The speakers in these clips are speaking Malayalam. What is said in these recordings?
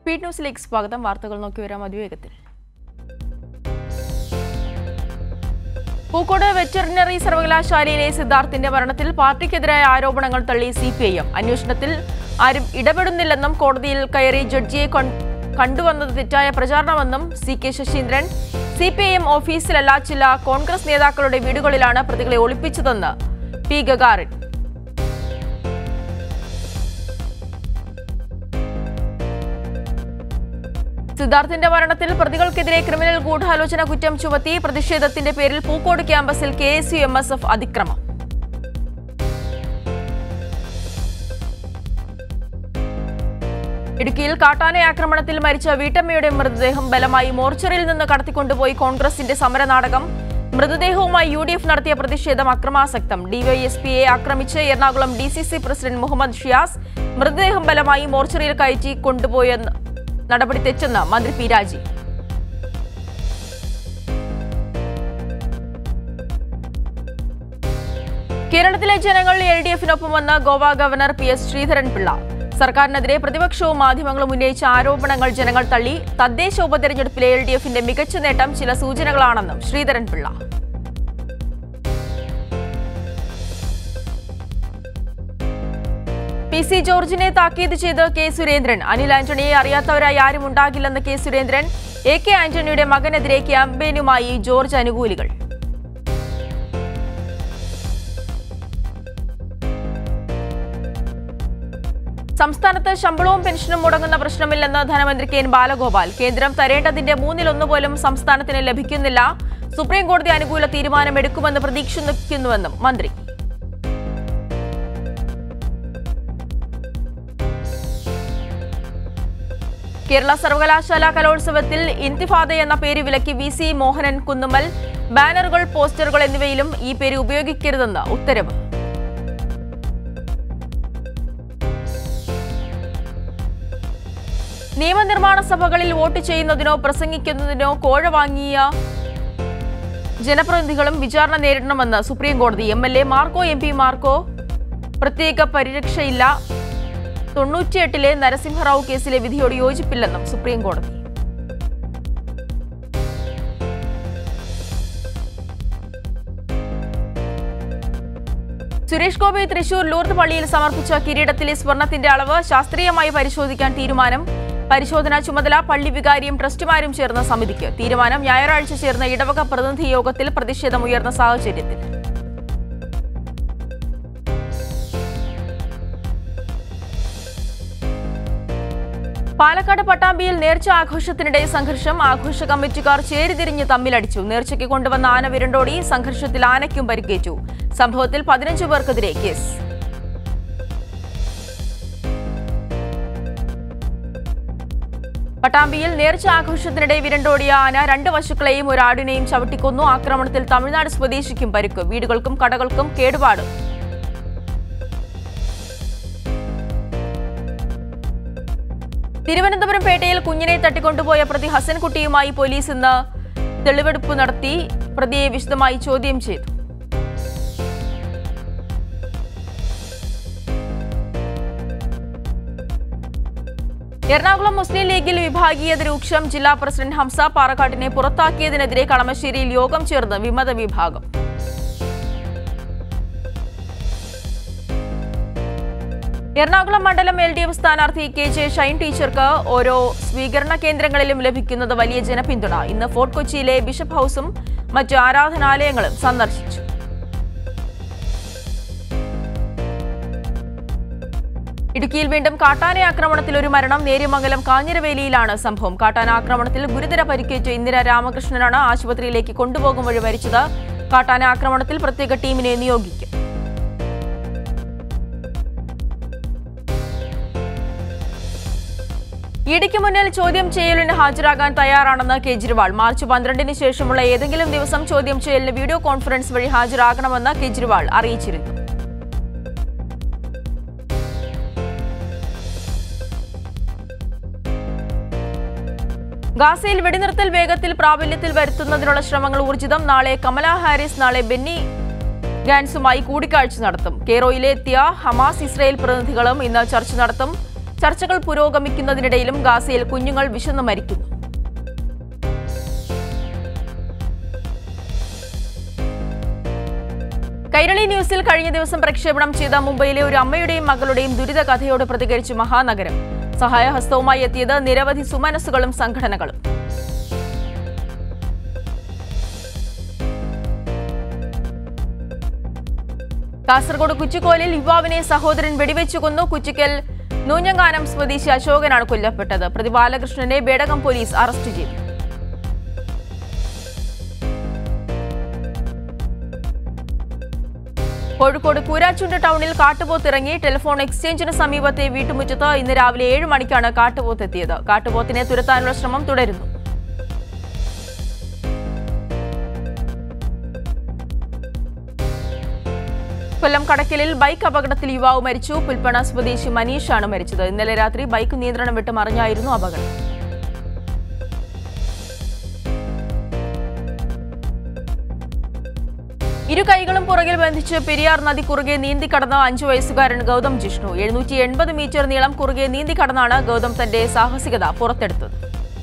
സ്പീഡ് ന്യൂസിലേക്ക് സ്വാഗതം വാർത്തകൾ നോക്കി വരാം അതിവേഗത്തിൽ പൂക്കോട് വെറ്ററിനറി സർവകലാശാലയിലെ സിദ്ധാർത്ഥിന്റെ മരണത്തിൽ പാർട്ടിക്കെതിരായ ആരോപണങ്ങൾ തള്ളി സി പി ഐ എം അന്വേഷണത്തിൽ ആരും ഇടപെടുന്നില്ലെന്നും കോടതിയിൽ കയറി ജഡ്ജിയെ കൊൺ- കണ്ടുവന്നത് തെറ്റായ പ്രചാരണമെന്നും C K Saseendran C P I M ഓഫീസിലല്ല ചില കോൺഗ്രസ് നേതാക്കളുടെ വീടുകളിലാണ് പ്രതികളെ ഒളിപ്പിച്ചതെന്ന് പി ഗഗാറിൻ സിദ്ധാർത്ഥിന്റെ മരണത്തിൽ പ്രതികൾക്കെതിരെ ക്രിമിനൽ ഗൂഢാലോചന കുറ്റം ചുമത്തി പ്രതിഷേധത്തിന്റെ പേരിൽ പൂക്കോട് ക്യാമ്പസിൽ K S U M S F അതിക്രമം ഇടുക്കിയിൽ കാട്ടാന ആക്രമണത്തിൽ മരിച്ച വീട്ടമ്മയുടെ മൃതദേഹം ബലമായി മോർച്ചറിയിൽ നിന്ന് കടത്തിക്കൊണ്ടുപോയി കോൺഗ്രസിന്റെ സമരനാടകം മൃതദേഹവുമായി യു ഡി എഫ് നടത്തിയ പ്രതിഷേധം അക്രമാസക്തം ഡിവൈഎസ്പിയെ ആക്രമിച്ച് Ernakulam D C C president Muhammad Shiyas മൃതദേഹം ബലമായി മോർച്ചറിയിൽ കയറ്റി കൊണ്ടുപോയെന്ന് നടപടി തെറ്റെന്ന് മന്ത്രി പി രാജി കേരളത്തിലെ ജനങ്ങൾ എൽ ഡി എഫിനൊപ്പമെന്ന് Goa governor P S Sreedharan Pillai സർക്കാരിനെതിരെ പ്രതിപക്ഷവും മാധ്യമങ്ങളും ഉന്നയിച്ച ആരോപണങ്ങൾ ജനങ്ങൾ തള്ളി തദ്ദേശ ഉപതെരഞ്ഞെടുപ്പിലെ എൽ ഡി എഫിന്റെ മികച്ച നേട്ടം ചില സൂചനകളാണെന്നും ശ്രീധരൻപിള്ള പി സി ജോർജിനെ താക്കീത് ചെയ്ത് കെ സുരേന്ദ്രൻ അനിൽ ആന്റണിയെ അറിയാത്തവരായി ആരും ഉണ്ടാകില്ലെന്ന് കെ സുരേന്ദ്രൻ എ കെ ആന്റണിയുടെ മകനെതിരെ ക്യാമ്പയിനുമായി ജോർജ് അനുകൂലികൾ സംസ്ഥാനത്ത് ശമ്പളവും പെൻഷനും മുടങ്ങുന്ന പ്രശ്നമില്ലെന്ന് ധനമന്ത്രി കെ എൻ ബാലഗോപാൽ കേന്ദ്രം തരേണ്ടതിന്റെ മൂന്നിലൊന്ന് പോലും സംസ്ഥാനത്തിന് ലഭിക്കുന്നില്ല സുപ്രീം കോടതി അനുകൂല തീരുമാനമെടുക്കുമെന്ന് പ്രതീക്ഷിക്കുന്നുവെന്നും മന്ത്രി കേരള സർവകലാശാല കലോത്സവത്തിൽ ഇന്തിഫാദ എന്ന പേര് വിലക്കി വി സി മോഹനൻ കുന്നുമ്മൽ ബാനറുകൾ പോസ്റ്ററുകൾ എന്നിവയിലും ഈ പേര് ഉപയോഗിക്കരുതെന്ന് ഉത്തരവ് നിയമനിർമ്മാണ സഭകളിൽ വോട്ട് ചെയ്യുന്നതിനോ പ്രസംഗിക്കുന്നതിനോ കോഴ വാങ്ങിയ ജനപ്രതിനിധികളും വിചാരണ നേരിടണമെന്ന് സുപ്രീം കോടതി എം എൽ എ മാർക്കോ എം പി മാർക്കോ പ്രത്യേക പരിരക്ഷയില്ല തൊണ്ണൂറ്റിയെട്ടിലെ നരസിംഹറാവു കേസിലെ വിധിയോട് യോജിപ്പില്ലെന്നും സുപ്രീം കോടതി സുരേഷ് ഗോപി തൃശൂർ ലൂർദ് പള്ളിയിൽ സമർപ്പിച്ച കിരീടത്തിലെ സ്വർണത്തിന്റെ അളവ് ശാസ്ത്രീയമായി പരിശോധിക്കാൻ തീരുമാനം പരിശോധനാ ചുമതല പള്ളി വികാരിയും ട്രസ്റ്റുമാരും ചേർന്ന സമിതിക്ക് തീരുമാനം ഞായറാഴ്ച ചേർന്ന ഇടവക പ്രതിനിധി യോഗത്തിൽ പ്രതിഷേധമുയർന്ന സാഹചര്യത്തിൽ പാലക്കാട് പട്ടാമ്പിയിൽ നേർച്ച ആഘോഷത്തിനിടെ സംഘർഷം ആഘോഷ കമ്മിറ്റിക്കാർ ചേരിതിരിഞ്ഞ് തമ്മിലടിച്ചു നേർച്ചയ്ക്ക് കൊണ്ടുവന്ന ആന വിരണ്ടോടി സംഘർഷത്തിൽ ആനയ്ക്കും പരിക്കേറ്റു സംഭവത്തിൽ പതിനഞ്ചു പേർക്കെതിരെ കേസ് പട്ടാമ്പിയിൽ നേർച്ച ആഘോഷത്തിനിടെ വിരണ്ടോടിയ ആന രണ്ട് പശുക്കളെയും ഒരു ആടിനെയും ചവിട്ടിക്കൊന്നു ആക്രമണത്തിൽ തമിഴ്നാട് സ്വദേശിക്കും പരിക്ക് വീടുകൾക്കും കടകൾക്കും കേടുപാട് തിരുവനന്തപുരം പേട്ടയിൽ കുഞ്ഞിനെ തട്ടിക്കൊണ്ടുപോയ പ്രതി ഹസൻകുട്ടിയുമായി പോലീസ് ഇന്ന് തെളിവെടുപ്പ് നടത്തി പ്രതിയെ വിശദമായി ചോദ്യം ചെയ്തു എറണാകുളം മുസ്ലിം ലീഗിൽ വിഭാഗീയത രൂക്ഷം ജില്ലാ പ്രസിഡന്റ് ഹംസ പാറക്കാട്ടിനെ പുറത്താക്കിയതിനെതിരെ കളമശ്ശേരിയിൽ യോഗം ചേർന്ന് വിമത വിഭാഗം എറണാകുളം മണ്ഡലം എൽ ഡി എഫ് സ്ഥാനാർത്ഥി കെ ജെ ഷൈൻ ടീച്ചർക്ക് ഓരോ സ്വീകരണ കേന്ദ്രങ്ങളിലും ലഭിക്കുന്നത് വലിയ ജനപിന്തുണ ഇന്ന് ഫോർട്ട് കൊച്ചിയിലെ ബിഷപ്പ് ഹൌസും മറ്റ് ആരാധനാലയങ്ങളും സന്ദർശിച്ചു ഇടുക്കിയിൽ വീണ്ടും കാട്ടാന ആക്രമണത്തിൽ ഒരു മരണം നേര്യമംഗലം കാഞ്ഞിരവേലിയിലാണ് സംഭവം കാട്ടാന ആക്രമണത്തിൽ ഗുരുതര പരിക്കേറ്റ ഇന്ദിര രാമകൃഷ്ണനാണ് ആശുപത്രിയിലേക്ക് കൊണ്ടുപോകും വഴി മരിച്ചത് കാട്ടാന ആക്രമണത്തിൽ പ്രത്യേക ടീമിനെ നിയോഗിക്കും ഇടിക്ക് മുന്നിൽ ചോദ്യം ചെയ്യലിന് ഹാജരാകാൻ തയ്യാറാണെന്ന് കേജ്രിവാൾ മാർച്ച് പന്ത്രണ്ടിന് ശേഷമുള്ള ഏതെങ്കിലും ദിവസം ചോദ്യം ചെയ്യലിന് വീഡിയോ കോൺഫറൻസ് വഴി ഹാജരാകണമെന്ന് കേജ്രിവാൾ അറിയിച്ചിരുന്നു ഗാസയിൽ വെടിനിർത്തൽ വേഗത്തിൽ പ്രാബല്യത്തിൽ വരുത്തുന്നതിനുള്ള ശ്രമങ്ങൾ ഊർജിതം നാളെ കമല ഹാരിസ് നാളെ ബെന്നി ഗാൻസുമായി കൂടിക്കാഴ്ച നടത്തും കെയ്റോയിലെ എത്തിയ ഹമാസ് ഇസ്രയേൽ പ്രതിനിധികളും ഇന്ന് ചർച്ച നടത്തും ചർച്ചകൾ പുരോഗമിക്കുന്നതിനിടയിലും ഗാസയിൽ കുഞ്ഞുങ്ങൾ വിശന്നു മരിക്കുന്നു കൈരളി ന്യൂസിൽ കഴിഞ്ഞ ദിവസം പ്രക്ഷേപണം ചെയ്ത മുംബൈയിലെ ഒരു അമ്മയുടെയും മകളുടെയും ദുരിത കഥയോട് പ്രതികരിച്ച് മഹാനഗരം സഹായഹസ്തവുമായി എത്തിയത് നിരവധി സുമനസ്സുകളും സംഘടനകളും കാസർഗോഡ് കുച്ചിക്കോലിൽ യുവാവിനെ സഹോദരൻ വെടിവെച്ചു കൊന്നു കുച്ചിക്കൽ നൂഞ്ഞങ്ങാനം സ്വദേശി അശോകനാണ് കൊല്ലപ്പെട്ടത് പ്രതി ബാലകൃഷ്ണനെ ബേടകം പോലീസ് അറസ്റ്റ് ചെയ്തു കോഴിക്കോട് കൂരാച്ചുണ്ട് ടൗണിൽ കാട്ടുപോത്ത് ഇറങ്ങി ടെലിഫോൺ എക്സ്ചേഞ്ചിന് സമീപത്തെ വീട്ടുമുറ്റത്ത് ഇന്ന് രാവിലെ ഏഴ് മണിക്കാണ് കാട്ടുപോത്ത് എത്തിയത് കാട്ടുപോത്തിനെ തുരത്താനുള്ള ശ്രമം തുടരുന്നു കൊല്ലം കടക്കലിൽ ബൈക്ക് അപകടത്തിൽ യുവാവ് മരിച്ചു പുൽപ്പണ സ്വദേശി മനീഷാണ് മരിച്ചത് ഇന്നലെ രാത്രി ബൈക്ക് നിയന്ത്രണം വിട്ട് മറിഞ്ഞായിരുന്നു അപകടം ഇരു കൈകളും പുറകിൽ ബന്ധിച്ച് പെരിയാർ നദി കുറുകെ നീന്തി കടന്ന അഞ്ചു വയസ്സുകാരൻ ഗൗതം ജിഷ്ണു എഴുന്നൂറ്റി എൺപത് മീറ്റർ നീളം കുറുകെ നീന്തി കടന്നാണ് ഗൗതം തന്റെ സാഹസികത പുറത്തെടുത്തത്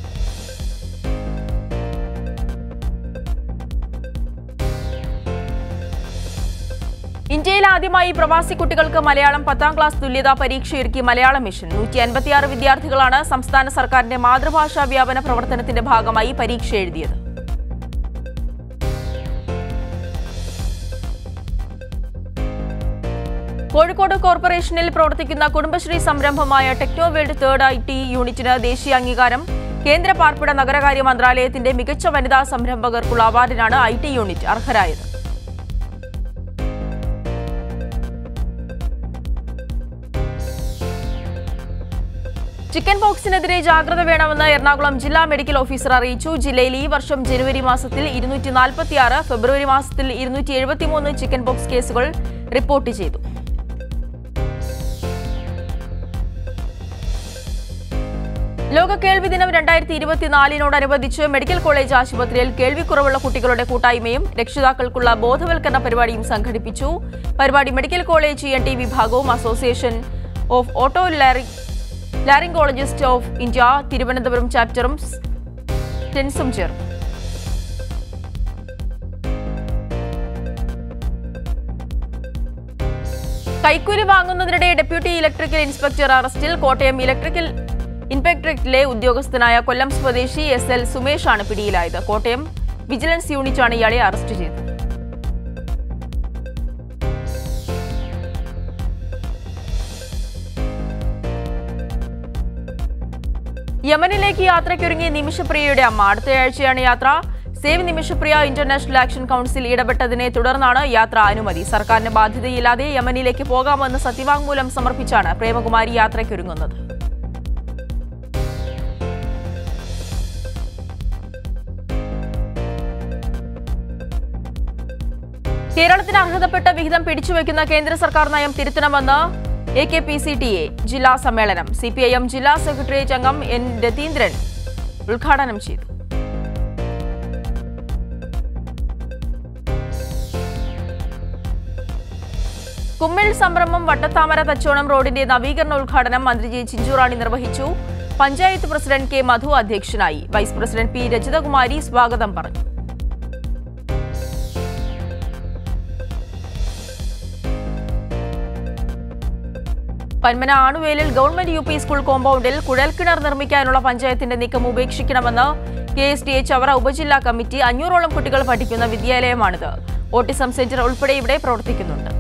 ഇന്ത്യയിൽ ആദ്യമായി പ്രവാസി കുട്ടികൾക്ക് മലയാളം പത്താം ക്ലാസ് തുല്യതാ പരീക്ഷയൊരുക്കി മലയാളം മിഷൻ നൂറ്റി അൻപത്തിയാറ് വിദ്യാർത്ഥികളാണ് സംസ്ഥാന സർക്കാരിന്റെ മാതൃഭാഷാ വ്യാപന പ്രവർത്തനത്തിന്റെ ഭാഗമായി പരീക്ഷ എഴുതിയത് കോഴിക്കോട് കോർപ്പറേഷനിൽ പ്രവർത്തിക്കുന്ന കുടുംബശ്രീ സംരംഭമായ techno world third I T യൂണിറ്റിന് ദേശീയ അംഗീകാരം കേന്ദ്ര പാർപ്പിട നഗരകാര്യ മന്ത്രാലയത്തിന്റെ മികച്ച വനിതാ സംരംഭകർക്കുള്ള അവാർഡിനാണ് ഐ ടി യൂണിറ്റ് അർഹരായത് ചിക്കൻ പോക്സിനെതിരെ ജാഗ്രത വേണമെന്ന് എറണാകുളം ജില്ലാ മെഡിക്കൽ ഓഫീസർ അറിയിച്ചു ജില്ലയിൽ ഈ വർഷം ജനുവരി മാസത്തിൽ ഇരുന്നൂറ്റി നാൽപ്പത്തിയാറ് ഫെബ്രുവരി മാസത്തിൽ ഇരുന്നൂറ്റി എഴുപത്തിമൂന്ന് ചിക്കൻ പോക്സ് കേസുകൾ റിപ്പോർട്ട് ചെയ്തു ലോക കേൾവി ദിനം രണ്ടായിരത്തി ഇരുപത്തിനാലിനോടനുബന്ധിച്ച് മെഡിക്കൽ കോളേജ് ആശുപത്രിയിൽ കേൾവിക്കുറവുള്ള കുട്ടികളുടെ കൂട്ടായ്മയും രക്ഷിതാക്കൾക്കുള്ള ബോധവൽക്കരണ പരിപാടിയും സംഘടിപ്പിച്ചു പരിപാടി മെഡിക്കൽ കോളേജ് എൻ ടി വിഭാഗവും association of oto laryngologist of India Thiruvananthapuram ചാപ്റ്ററും ടെൻസും ചേർന്നു കൈക്കൂലി വാങ്ങുന്നതിനിടെ ഡെപ്യൂട്ടി ഇലക്ട്രിക്കൽ ഇൻസ്പെക്ടർ അറസ്റ്റിൽ കോട്ടയം ഇലക്ട്രിക്കൽ ഇൻസ്പെക്ടറേറ്റിലെ ഉദ്യോഗസ്ഥനായ കൊല്ലം സ്വദേശി എസ് എൽ സുമേഷാണ് പിടിയിലായത് കോട്ടയം വിജിലൻസ് യൂണിറ്റാണ് ഇയാളെ അറസ്റ്റ് ചെയ്തത് യമനിലേക്ക് യാത്രയ്ക്കൊരുങ്ങിയ നിമിഷപ്രിയയുടെ അമ്മ അടുത്തയാഴ്ചയാണ് യാത്ര save Nimishapriya international action council ഇടപെട്ടതിനെ തുടർന്നാണ് യാത്ര അനുമതി സർക്കാരിന് ബാധ്യതയില്ലാതെ യമനിലേക്ക് പോകാമെന്ന് സത്യവാങ്മൂലം സമർപ്പിച്ചാണ് പ്രേമകുമാരി യാത്രയ്ക്കൊരുങ്ങുന്നത് കേരളത്തിന് അർഹതപ്പെട്ട വിഹിതം പിടിച്ചുവെക്കുന്ന കേന്ദ്ര സർക്കാർ നയം തിരുത്തണമെന്ന് A K P C T A ജില്ലാ സമ്മേളനം സി പി ഐ എം ജില്ലാ സെക്രട്ടേറിയറ്റ് അംഗം എൻ രതീന്ദ്രൻ ഉദ്ഘാടനം ചെയ്തു കുമ്മിൾ സംരംഭം വട്ടത്താമര തച്ചോണം റോഡിന്റെ നവീകരണ ഉദ്ഘാടനം മന്ത്രി ജെ ചിഞ്ചുറാണി നിർവഹിച്ചു പഞ്ചായത്ത് പ്രസിഡന്റ് കെ മധു അധ്യക്ഷനായി വൈസ് പ്രസിഡന്റ് പി രജിതകുമാരി സ്വാഗതം പറഞ്ഞു പന്മന ആണുവേലിൽ ഗവൺമെന്റ് യു പി സ്കൂൾ കോമ്പൗണ്ടിൽ കുഴൽക്കിണർ നിർമ്മിക്കാനുള്ള പഞ്ചായത്തിന്റെ നീക്കം ഉപേക്ഷിക്കണമെന്ന് K S D A Chavara ഉപജില്ലാ കമ്മിറ്റി അഞ്ഞൂറോളം കുട്ടികൾ പഠിക്കുന്ന വിദ്യാലയമാണിത് ഓട്ടിസം സെന്റർ ഉൾപ്പെടെ ഇവിടെ പ്രവർത്തിക്കുന്നുണ്ട്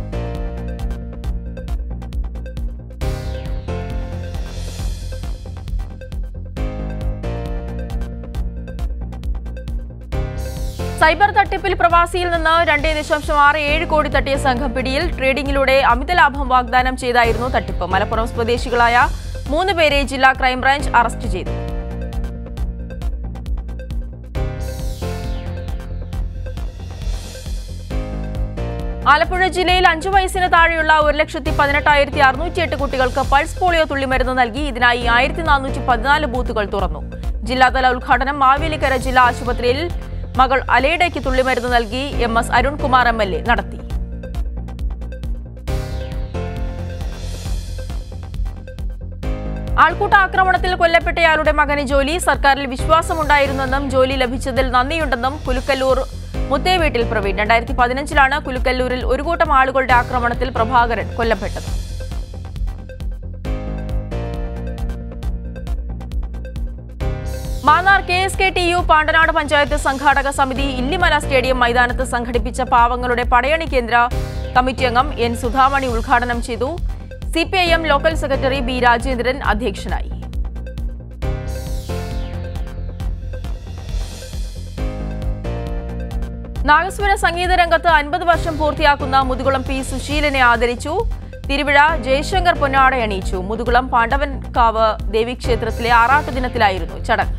സൈബർ തട്ടിപ്പിൽ പ്രവാസിയിൽ നിന്ന് രണ്ടേ ദശാംശം ആറ് ഏഴ് കോടി തട്ടിയ സംഘം പിടിയിൽ ട്രേഡിംഗിലൂടെ അമിത ലാഭം വാഗ്ദാനം ചെയ്തായിരുന്നു തട്ടിപ്പ് മലപ്പുറം സ്വദേശികളായ മൂന്ന് പേരെ ജില്ലാ ക്രൈംബ്രാഞ്ച് അറസ്റ്റ് ചെയ്തു ആലപ്പുഴ ജില്ലയിൽ അഞ്ചു വയസ്സിന് താഴെയുള്ള ഒരു ലക്ഷത്തി പതിനെട്ടായിരത്തി അറുന്നൂറ്റിയെട്ട് കുട്ടികൾക്ക് പൾസ് പോളിയോ തുള്ളിമരുന്ന് നൽകി ഇതിനായി ആയിരത്തി നാനൂറ്റി പതിനാല് ബൂത്തുകൾ തുറന്നു ജില്ലാതല ഉദ്ഘാടനം മാവേലിക്കര ജില്ലാ ആശുപത്രിയിൽ മകൾ അലയുടേക്ക് തുള്ളിമരുന്ന് നൽകി M S Arunkumar M L A നടത്തി ആൾക്കൂട്ട ആക്രമണത്തിൽ കൊല്ലപ്പെട്ടയാളുടെ മകന് ജോലി സർക്കാരിൽ വിശ്വാസമുണ്ടായിരുന്നെന്നും ജോലി ലഭിച്ചതിൽ നന്ദിയുണ്ടെന്നും കുലുക്കല്ലൂർ മുത്തേ വീട്ടിൽ പ്രവീൺ രണ്ടായിരത്തി പതിനഞ്ചിലാണ് കുലുക്കല്ലൂരിൽ ഒരു കൂട്ടം ആളുകളുടെ ആക്രമണത്തിൽ പ്രഭാകരൻ കൊല്ലപ്പെട്ടത് Mannar K S K T U Pandanad panchayat സംഘാടക സമിതി ഇല്ലിമല സ്റ്റേഡിയം മൈതാനത്ത് സംഘടിപ്പിച്ച പാവങ്ങളുടെ പടയണി കേന്ദ്ര കമ്മിറ്റി അംഗം എൻ സുധാമണി ഉദ്ഘാടനം ചെയ്തു C P I M local secretary B Rajendran അധ്യക്ഷനായി നാഗസ്വര സംഗീത രംഗത്ത് അൻപത് വർഷം പൂർത്തിയാക്കുന്ന മുതുകുളം പി സുശീലനെ ആദരിച്ചു തിരുവിഴ ജയശങ്കർ പൊന്നാട അണിയിച്ചു മുതുകുളം പാണ്ഡവൻകാവ് ദേവീക്ഷേത്രത്തിലെ ആറാട്ട് ദിനത്തിലായിരുന്നു ചടങ്ങ്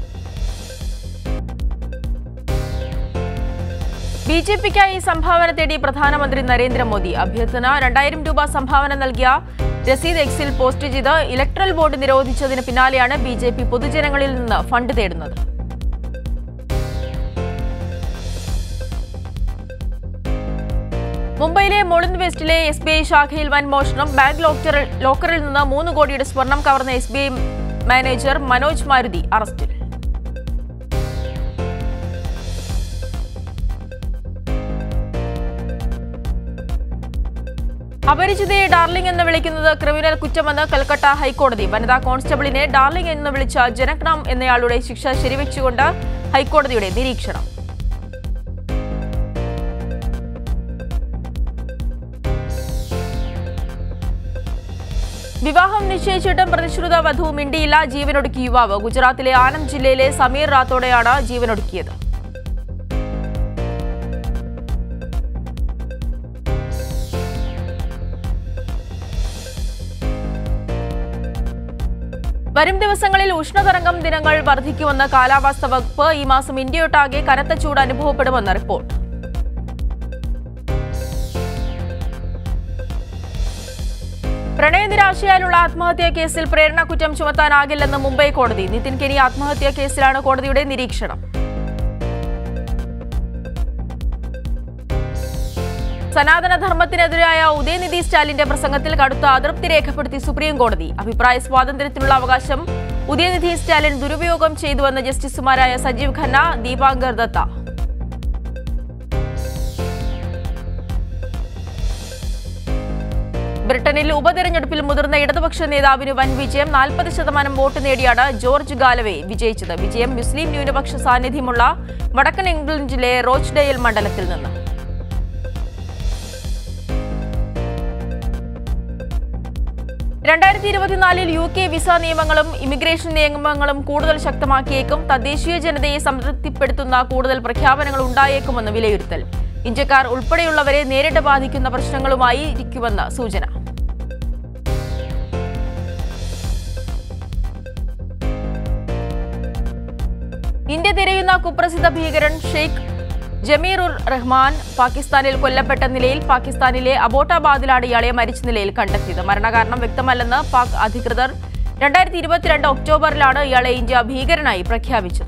ബി ജെ പിക്കായി സംഭാവന തേടി പ്രധാനമന്ത്രി നരേന്ദ്രമോദി അഭ്യർത്ഥന രണ്ടായിരം രൂപ സംഭാവന നൽകിയ രസീത് എക്സിൽ പോസ്റ്റ് ചെയ്ത് ഇലക്ട്രൽ ബോർഡ് നിരോധിച്ചതിന് പിന്നാലെയാണ് ബി ജെ പി പൊതുജനങ്ങളിൽ നിന്ന് ഫണ്ട് തേടുന്നത് മുംബൈയിലെ മോളിന്ദ് വെസ്റ്റിലെ എസ് ബി ഐ ശാഖയിൽ വൻ മോഷണം ബാങ്ക് ലോക്കറിൽ ലോക്കറിൽ നിന്ന് മൂന്ന് കോടിയുടെ സ്വർണം കവർന്ന S B I manager Manoj Maruti അറസ്റ്റിൽ അപരിചിതയെ ഡാർലിംഗ് എന്ന് വിളിക്കുന്നത് ക്രിമിനൽ കുറ്റമെന്ന് കൽക്കട്ട ഹൈക്കോടതി വനിതാ കോൺസ്റ്റബിളിനെ ഡാർലിംഗ് എന്ന് വിളിച്ച ജനക്നാം എന്നയാളുടെ ശിക്ഷ ശരിവെച്ചുകൊണ്ട് ഹൈക്കോടതിയുടെ നിരീക്ഷണം വിവാഹം നിശ്ചയിച്ചിട്ടും പ്രതിശ്രുത വധു മിണ്ടിയില്ല ജീവനൊടുക്കിയ യുവാവ് ഗുജറാത്തിലെ ആനന്ദ് ജില്ലയിലെ സമീർ റാത്തോടെയാണ് ജീവനൊടുക്കിയത് വരും ദിവസങ്ങളിൽ ഉഷ്ണതരംഗം ദിനങ്ങൾ വർദ്ധിക്കുമെന്ന് കാലാവസ്ഥാ വകുപ്പ് ഈ മാസം ഇന്ത്യയൊട്ടാകെ കനത്ത ചൂട് അനുഭവപ്പെടുമെന്ന് റിപ്പോർട്ട് പ്രണയനിരാശയാലുള്ള ആത്മഹത്യാ കേസിൽ പ്രേരണ കുറ്റം ചുമത്താനാകില്ലെന്ന് മുംബൈ കോടതി നിതിൻ കെനി ആത്മഹത്യാ കേസിലാണ് കോടതിയുടെ നിരീക്ഷണം സനാതനധർമ്മത്തിനെതിരായ ഉദയനിധി സ്റ്റാലിന്റെ പ്രസംഗത്തിൽ കടുത്ത അതൃപ്തി രേഖപ്പെടുത്തി സുപ്രീം കോടതി അഭിപ്രായ സ്വാതന്ത്ര്യത്തിനുള്ള അവകാശം ഉദയനിധി സ്റ്റാലിൻ ദുരുപയോഗം ചെയ്തുവെന്ന് ജസ്റ്റിസുമാരായ സജീവ് ഖന്ന ദീപാങ്കർ ദത്ത ബ്രിട്ടനിൽ ഉപതെരഞ്ഞെടുപ്പിൽ മുതിർന്ന ഇടതുപക്ഷ നേതാവിന് വൻ വിജയം നാൽപ്പത് ശതമാനം വോട്ട് നേടിയാണ് ജോർജ് ഗാലവേ വിജയിച്ചത് വിജയം മുസ്ലിം ന്യൂനപക്ഷ സാന്നിധ്യമുള്ള വടക്കൻ ഇംഗ്ലണ്ടിലെ റോച്ച്ഡെയിൽ മണ്ഡലത്തിൽ നിന്ന് രണ്ടായിരത്തി ഇരുപത്തിനാലിൽ യു കെ വിസ നിയമങ്ങളും ഇമിഗ്രേഷൻ നിയമങ്ങളും കൂടുതൽ ശക്തമാക്കിയേക്കും തദ്ദേശീയ ജനതയെ സംതൃപ്തിപ്പെടുത്തുന്ന കൂടുതൽ പ്രഖ്യാപനങ്ങൾ ഉണ്ടായേക്കുമെന്ന് വിലയിരുത്തൽ ഇന്ത്യക്കാർ ഉൾപ്പെടെയുള്ളവരെ നേരിട്ട് ബാധിക്കുന്ന പ്രശ്നങ്ങളുമായി ഇരിക്കുമെന്ന് സൂചന ഇന്ത്യ തിരയുന്ന കുപ്രസിദ്ധ ഭീകരൻ ഷെയ്ഖ് ജമീർ ഉർ റഹ്മാൻ പാകിസ്ഥാനിൽ കൊല്ലപ്പെട്ട നിലയിൽ പാകിസ്ഥാനിലെ അബോട്ടാബാദിലാണ് ഇയാളെ മരിച്ച നിലയിൽ കണ്ടെത്തിയത് മരണകാരണം വ്യക്തമല്ലെന്ന് പാക് അധികൃതർ രണ്ടായിരത്തി ഇരുപത്തിരണ്ട് ഒക്ടോബറിലാണ് ഇയാളെ ഇന്ത്യ ഭീകരനായി പ്രഖ്യാപിച്ചത്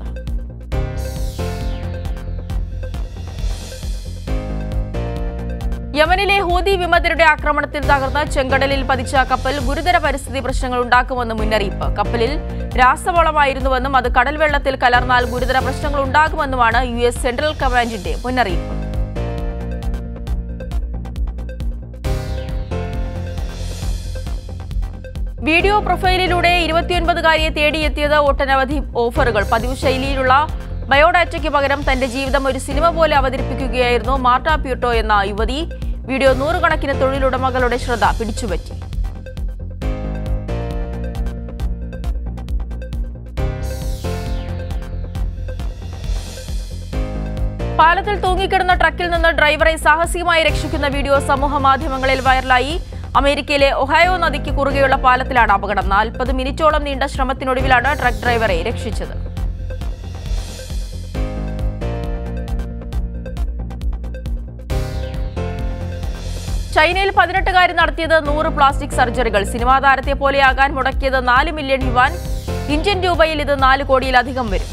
യമനിലെ ഹൂതി വിമതരുടെ ആക്രമണത്തിൽ തകർന്ന ചെങ്കടലിൽ പതിച്ച കപ്പൽ ഗുരുതര പരിസ്ഥിതി പ്രശ്നങ്ങൾ ഉണ്ടാക്കുമെന്ന് മുന്നറിയിപ്പ് കപ്പലിൽ രാസവളമായിരുന്നുവെന്നും അത് കടൽ വെള്ളത്തിൽ കലർന്നാൽ ഗുരുതര പ്രശ്നങ്ങൾ ഉണ്ടാകുമെന്നുമാണ് യു എസ് സെൻട്രൽ കമാൻഡിന്റെ മുന്നറിയിപ്പ് വീഡിയോ പ്രൊഫൈലിലൂടെ ഇരുപത്തിയൊൻപതുകാരിയെ തേടിയെത്തിയത് ഒട്ടനവധി ഓഫറുകൾ പതിവ് ശൈലിയിലുള്ള ബയോഡാറ്റയ്ക്ക് പകരം തന്റെ ജീവിതം ഒരു സിനിമ പോലെ അവതരിപ്പിക്കുകയായിരുന്നു മാർട്ട പ്യൂട്ടോ എന്ന യുവതി വീഡിയോ നൂറുകണക്കിന് തൊഴിലുടമകളുടെ ശ്രദ്ധ പിടിച്ചുപറ്റി പാലത്തിൽ തൂങ്ങിക്കിടന്ന ട്രക്കിൽ നിന്ന് ഡ്രൈവറെ സാഹസികമായി രക്ഷിക്കുന്ന വീഡിയോ സമൂഹ മാധ്യമങ്ങളിൽ വൈറലായി അമേരിക്കയിലെ ഒഹായോ നദിക്ക് കുറുകെയുള്ള പാലത്തിലാണ് അപകടം നാൽപ്പത് മിനിറ്റോളം നീണ്ട ശ്രമത്തിനൊടുവിലാണ് ട്രക്ക് ഡ്രൈവറെ രക്ഷിച്ചത് ചൈനയിൽ പതിനെട്ടുകാരി നടത്തിയത് നൂറ് പ്ലാസ്റ്റിക് സർജറികൾ സിനിമാ താരത്തെ പോലെയാകാൻ മുടക്കിയത് നാല് മില്യൺ യുവാൻ ഇന്ത്യൻ രൂപയിൽ ഇത് നാല് കോടിയിലധികം വരും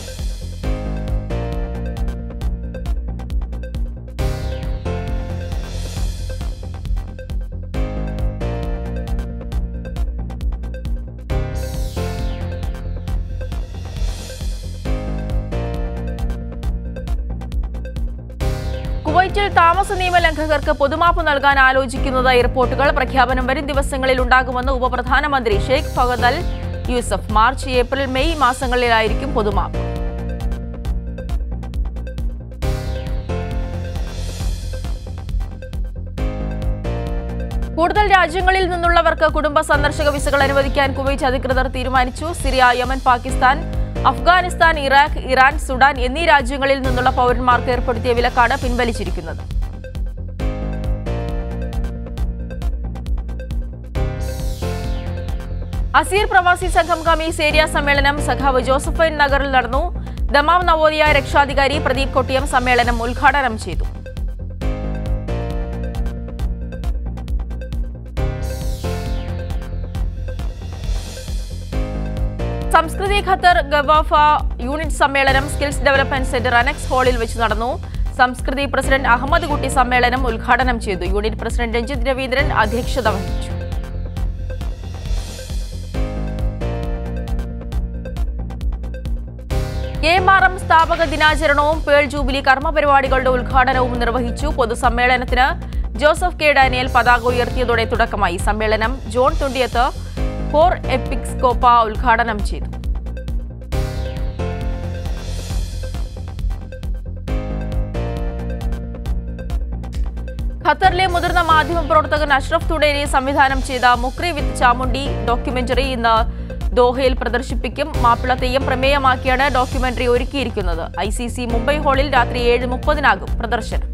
കുവൈറ്റിൽ താമസ നിയമ ലംഘകർക്ക് പൊതുമാപ്പ് നൽകാൻ ആലോചിക്കുന്നതായി റിപ്പോർട്ടുകൾ പ്രഖ്യാപനം വരും ദിവസങ്ങളിൽ ഉണ്ടാകുമെന്ന് ഉപപ്രധാനമന്ത്രി Sheikh Fahad Al Yousef March April May മാസങ്ങളിലായിരിക്കും പൊതുമാപ്പ് കൂടുതൽ രാജ്യങ്ങളിൽ നിന്നുള്ളവർക്ക് കുടുംബ സന്ദർശക വിസകൾ അനുവദിക്കാൻ കുവൈറ്റ് അധികൃതർ തീരുമാനിച്ചു Syria Yemen Pakistan Afghanistan Iraq Iran Sudan എന്നീ രാജ്യങ്ങളിൽ നിന്നുള്ള പൗരന്മാർക്ക് ഏർപ്പെടുത്തിയ വിലക്കാണ് പിൻവലിച്ചിരിക്കുന്നത് അസീർ പ്രവാസി സംഘം കമ്മീസ് ഏരിയ സമ്മേളനം സഖാവ് ജോസഫൈൻ നഗറിൽ നടന്നു ദമാം നവോദയ രക്ഷാധികാരി പ്രദീപ് കൊട്ടിയം സമ്മേളനം ഉദ്ഘാടനം ചെയ്തു സംസ്കൃതി ഖത്തർ ഗവാഫ യൂണിറ്റ് സമ്മേളനം സ്കിൽസ് ഡെവലപ്മെന്റ് സെന്റർ അനക്സ് ഹാളിൽ വെച്ച് നടന്നു സംസ്കൃതി പ്രസിഡന്റ് അഹമ്മദ് കുട്ടി സമ്മേളനം ഉദ്ഘാടനം ചെയ്തു യൂണിറ്റ് പ്രസിഡന്റ് രഞ്ജിത് രവീന്ദ്രൻ അധ്യക്ഷത വഹിച്ചു കെ എം ആർ എം സ്ഥാപക ദിനാചരണവും പേൾ ജൂബിലി കർമ്മപരിപാടികളുടെ ഉദ്ഘാടനവും നിർവഹിച്ചു പൊതുസമ്മേളനത്തിന് ജോസഫ് കെ ഡാനിയൽ പതാക ഉയർത്തിയതോടെ തുടക്കമായി സമ്മേളനം ജോൺ തുണ്ടിയത്ത് ഫോർ എപ്പിക്സ്കോപ്പ ഉദ്ഘാടനം ചെയ്തു ഖത്തറിലെ മുതിർന്ന മാധ്യമ പ്രവർത്തകൻ അഷ്റഫ് തുടേരി സംവിധാനം ചെയ്ത മുക്രി വിത്ത് ചാമുണ്ടി ഡോക്യുമെന്ററി ഇന്ന് ദോഹയിൽ പ്രദർശിപ്പിക്കും മാപ്പിള തെയ്യം പ്രമേയമാക്കിയാണ് ഡോക്യുമെന്ററി ഒരുക്കിയിരിക്കുന്നത് ഐ സി സി മുംബൈ ഹാളിൽ രാത്രി ഏഴ് മുപ്പതിനാകും പ്രദർശനം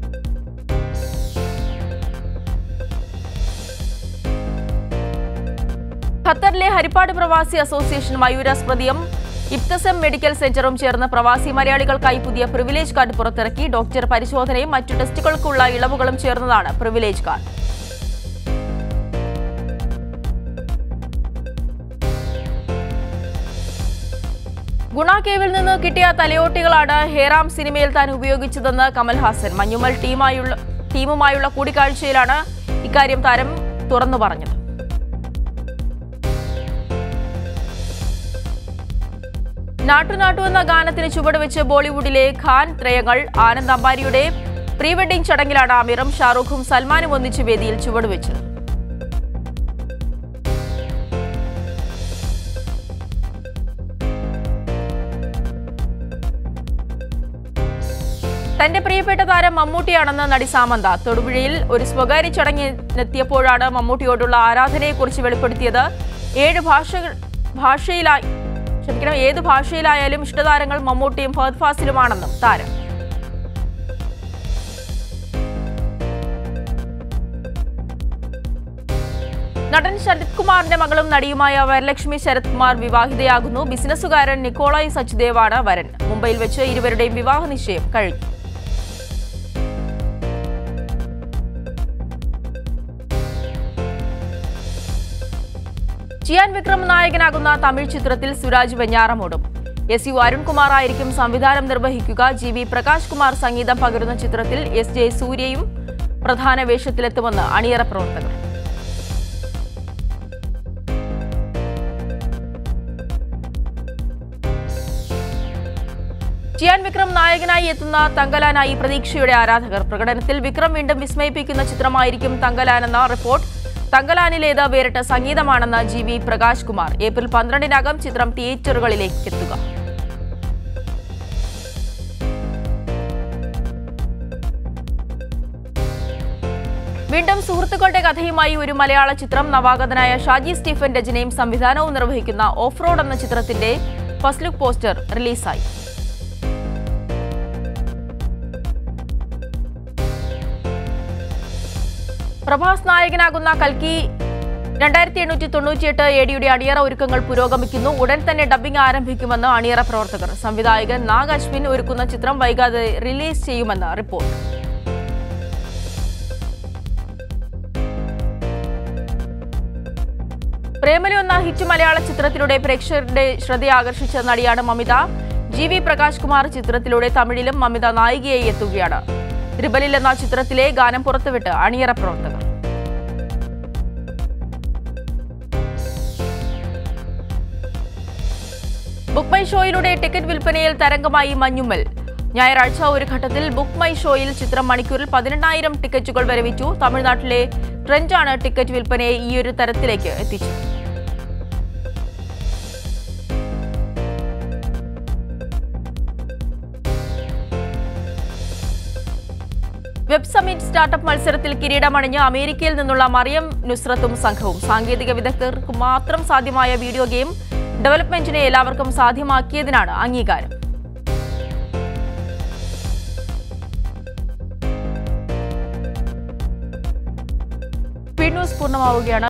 ഖത്തറിലെ ഹരിപ്പാട് പ്രവാസി അസോസിയേഷൻ മയൂരാസ് പ്രതിയം ഇപ്തസം മെഡിക്കൽ സെന്ററും ചേർന്ന് പ്രവാസി മലയാളികൾക്കായി പുതിയ പ്രിവിലേജ് കാർഡ് പുറത്തിറക്കി ഡോക്ടർ പരിശോധനയും മറ്റു ടെസ്റ്റുകൾക്കുള്ള ഇളവുകളും ചേർന്നതാണ് പ്രിവിലേജ് കാർഡ് ഗുണ കേവിൽ നിന്ന് കിട്ടിയ തലയോട്ടികളാണ് ഹേറാം സിനിമയിൽ താൻ ഉപയോഗിച്ചതെന്ന് കമൽഹാസൻ മഞ്ഞുമൽ ടീമായുള്ള ടീമുമായുള്ള കൂടിക്കാഴ്ചയിലാണ് ഇക്കാര്യം താരം തുറന്നു പറഞ്ഞത് നാട്ടുനാട്ടു എന്ന ഗാനത്തിന് ചുവടുവെച്ച് ബോളിവുഡിലെ ഖാൻ ത്രയങ്ങൾ ആനന്ദ് അംബാനിയുടെ പ്രീ വെഡിംഗ് ചടങ്ങിലാണ് ആമിറും ഷാറൂഖും സൽമാനും ഒന്നിച്ച് വേദിയിൽ ചുവടുവെച്ചത് തന്റെ പ്രിയപ്പെട്ട താരം മമ്മൂട്ടിയാണെന്ന് നടി സാമന്ത തൊടുപുഴയിൽ ഒരു സ്വകാര്യ ചടങ്ങിനെത്തിയപ്പോഴാണ് മമ്മൂട്ടിയോടുള്ള ആരാധനയെക്കുറിച്ച് വെളിപ്പെടുത്തിയത് ഏഴ് ഭാഷകൾ ഭാഷയിലായി ക്ഷമിക്കണം ഏത് ഭാഷയിലായാലും ഇഷ്ടതാരങ്ങൾ മമ്മൂട്ടിയും ഫഹദ് ഫാസിലുമാണെന്നും താരം നടൻ ശരത് കുമാറിന്റെ മകളും നടിയുമായ വരലക്ഷ്മി ശരത് കുമാർ വിവാഹിതയാകുന്നു ബിസിനസ്സുകാരൻ നിക്കോളായി സച്ദേവാണ് വരൻ മുംബൈയിൽ വെച്ച് ഇരുവരുടെയും വിവാഹ നിശ്ചയം കഴിഞ്ഞു ചിയാൻ വിക്രം നായകനാകുന്ന തമിഴ് ചിത്രത്തിൽ സുരാജ് വെഞ്ഞാറമൂടും എസ് യു അരുൺകുമാർ ആയിരിക്കും സംവിധാനം നിർവഹിക്കുക ജി വി പ്രകാശ് കുമാർ സംഗീതം പകരുന്ന ചിത്രത്തിൽ എസ് ജെ സൂര്യയും പ്രധാന വേഷത്തിലെത്തുമെന്ന് അണിയറ പ്രവർത്തകർ ചിയാൻ വിക്രം നായകനായി എത്തുന്ന തങ്കലാനായി പ്രതീക്ഷയുടെ ആരാധകർ പ്രകടനത്തിൽ വിക്രം വീണ്ടും വിസ്മയിപ്പിക്കുന്ന ചിത്രമായിരിക്കും തങ്കലാനെന്ന റിപ്പോർട്ട് തങ്കലാനിലേത് വേറിട്ട സംഗീതമാണെന്ന് G V Prakash Kumar April പന്ത്രണ്ടിനകം ചിത്രം തിയേറ്ററുകളിലേക്ക് എത്തുക വീണ്ടും സുഹൃത്തുക്കളുടെ കഥയുമായി ഒരു മലയാള ചിത്രം നവാഗതനായ ഷാജി സ്റ്റീഫൻ രചനയും സംവിധാനവും നിർവഹിക്കുന്ന ഓഫ് റോഡ് എന്ന ചിത്രത്തിന്റെ ഫസ്റ്റ് ലുക്ക് പോസ്റ്റർ റിലീസായി പ്രഭാസ് നായകനാകുന്ന കൽക്കി രണ്ടായിരത്തി എണ്ണൂറ്റി തൊണ്ണൂറ്റിയെട്ട് എ ഡിയുടെ അണിയറ ഒരുക്കങ്ങൾ പുരോഗമിക്കുന്നു ഉടൻ തന്നെ ഡബ്ബിംഗ് ആരംഭിക്കുമെന്ന് അണിയറ പ്രവർത്തകർ സംവിധായകൻ നാഗ് അശ്വിൻ ഒരുക്കുന്ന ചിത്രം വൈകാതെ റിലീസ് ചെയ്യുമെന്ന് റിപ്പോർട്ട് പ്രേമലു എന്ന ഹിറ്റ് മലയാള ചിത്രത്തിലൂടെ പ്രേക്ഷകരുടെ ശ്രദ്ധയാകർഷിച്ച നടിയാണ് മമിത ജി വി പ്രകാശ് കുമാർ ചിത്രത്തിലൂടെ തമിഴിലും മമിത നായികയായി എത്തുകയാണ് ത്രിബലിൽ എന്ന ചിത്രത്തിലെ ഗാനം പുറത്തുവിട്ട് അണിയറ പ്രവർത്തകർ ബുക്ക് മൈ ഷോയിലൂടെ ടിക്കറ്റ് വിൽപ്പനയിൽ തരംഗമായി മഞ്ഞുമ്മൽ ഞായറാഴ്ച ഒരു ഘട്ടത്തിൽ ബുക്ക് മൈ ഷോയിൽ ചിത്രം മണിക്കൂറിൽ പതിനെണ്ണായിരം ടിക്കറ്റുകൾ വരെ വിറ്റു തമിഴ്നാട്ടിലെ ട്രെൻഡാണ് ടിക്കറ്റ് വിൽപ്പനയെ ഈ ഒരു തരത്തിലേക്ക് എത്തിച്ചത് വെബ് സമ്മിറ്റ് സ്റ്റാർട്ടപ്പ് മത്സരത്തിൽ കിരീടമണിഞ്ഞ് അമേരിക്കയിൽ നിന്നുള്ള മറിയം നുസ്രത്തും സംഘവും സാങ്കേതിക വിദഗ്ധർക്ക് മാത്രം സാധ്യമായ വീഡിയോ ഗെയിം ഡെവലപ്മെന്റിനെ എല്ലാവർക്കും സാധ്യമാക്കിയതിനാണ് അംഗീകാരം സ്പീഡ് ന്യൂസ് പൂർണ്ണമാവുകയാണ്